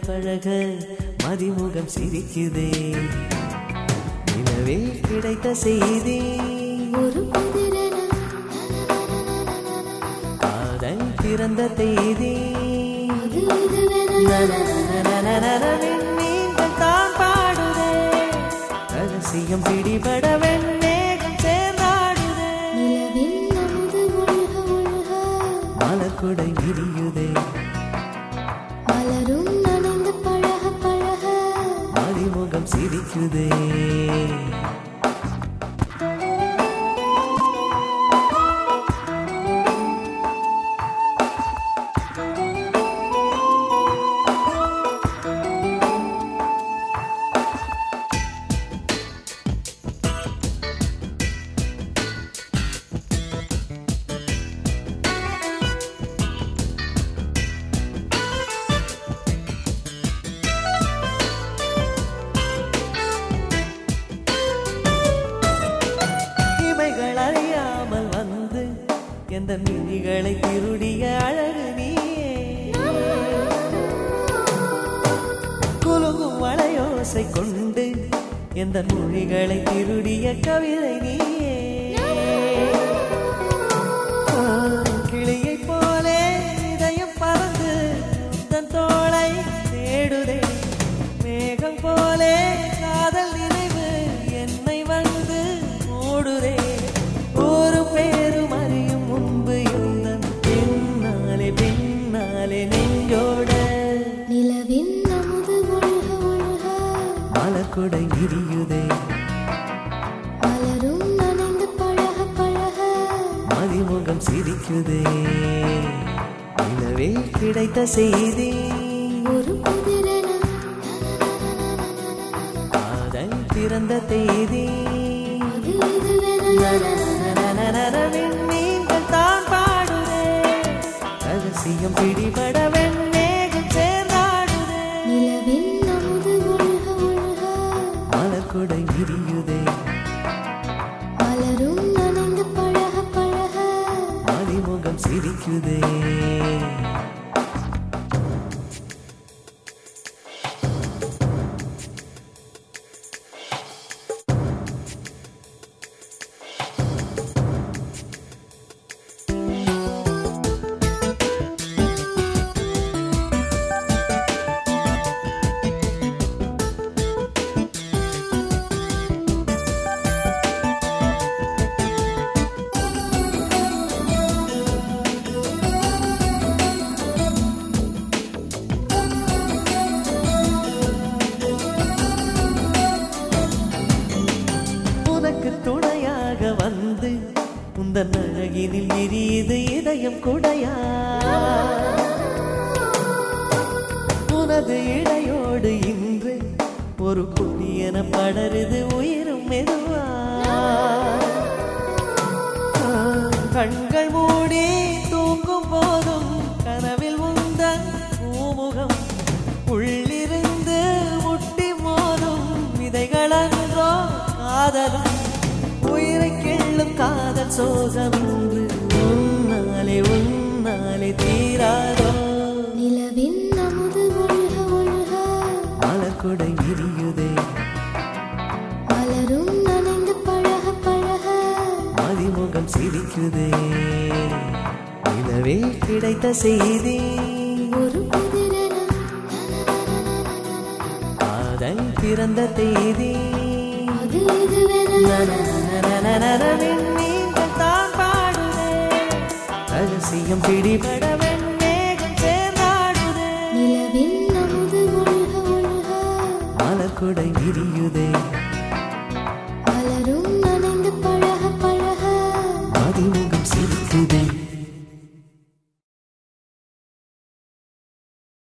பழக மதிமுகம் சிரிக்குதே நிலவே கிடைத்த செய்தி ஒரு புதிரென காதல் பிறந்த தேதி அது இதுவென நீங்கள் தான் பாடுதே ரகசியம் பிடிபட வெண்ணேகம் சேர்ந்தாடுதே நிலவின் அமுது ஒழுக ஒழுக மலக்குடை விரியுதே மலரும் நனைந்து பழக பழக மதிமுகம் சிரிக்குதே இமைகள் அறியாமல் வந்து எந்த மிழிகளை திருடிய அழகு நீயே குலுங்கும் வளையோசை கொண்டு எந்த மொழிகளை திருடிய கவிதை நீயே ஆ, கிளியைப் போலே இதயம் பறந்து உந்தன் தோளை தேடுதே மேகம் போலே காதல் நினைவு என்னை வந்து மூடுதே ஒரு பேரும் அறியும் முன்பு எந்தன் பின்னாலே பின்னாலே நெஞ்சோட நிலவின் அமுது ஒழுக ஒழுக மலக்குடை விரியுதே மலரும் நனைந்து பழக பழக மதிமுகம் சிரிக்குதே நிலவே கிடைத்த செய்தி ஒரு புதிரென காதல் பிறந்த தேதி அது இதுவென நீங்கள் தான் பாடுதே ரகசியம் பிடிபட வெண்ணேகம் சேர்ந்தாடுதே நிலவின் அமுது ஒழுக ஒழுக மலக்குடை விரியுதே மலரும் நனைந்து பழக பழக மதிமுகம் சிரிக்குதே உனக்கு துணையாக வந்து உந்தன் அழகினில் விரியுது இதயம் குடையா உனது இடையோடு இன்று ஒரு புதியன படருது உயிரும் மெதுவா ஆ, கண்கள் மூடி தூங்கும் போதும் கனவில் உந்தன் பூமுகம் உள்ளிருந்து முட்டி மோதும் விதைகளன்றோ காதலும் உயிரை கிள்ளும் காதல் சோகம் இன்று உன்னாலே உன்னாலே தீராதோ நிலவின் அமுது ஒழுக ஒழுக மலக்குடை விரியுதே மலரும் நனைந்து பழக பழக மதிமுகம் சிரிக்குதே நிலவே கிடைத்த செய்தி ஒரு புதிரென காதல் பிறந்த தேதி அது இதுவென நீங்கள் தான் பாடுதே ரகசியம் பிடிபட வெண்ணேகம் சேர்ந்தாடுதே நிலவின் அமுது ஒழுக ஒழுக மலக்குடை விரியுதே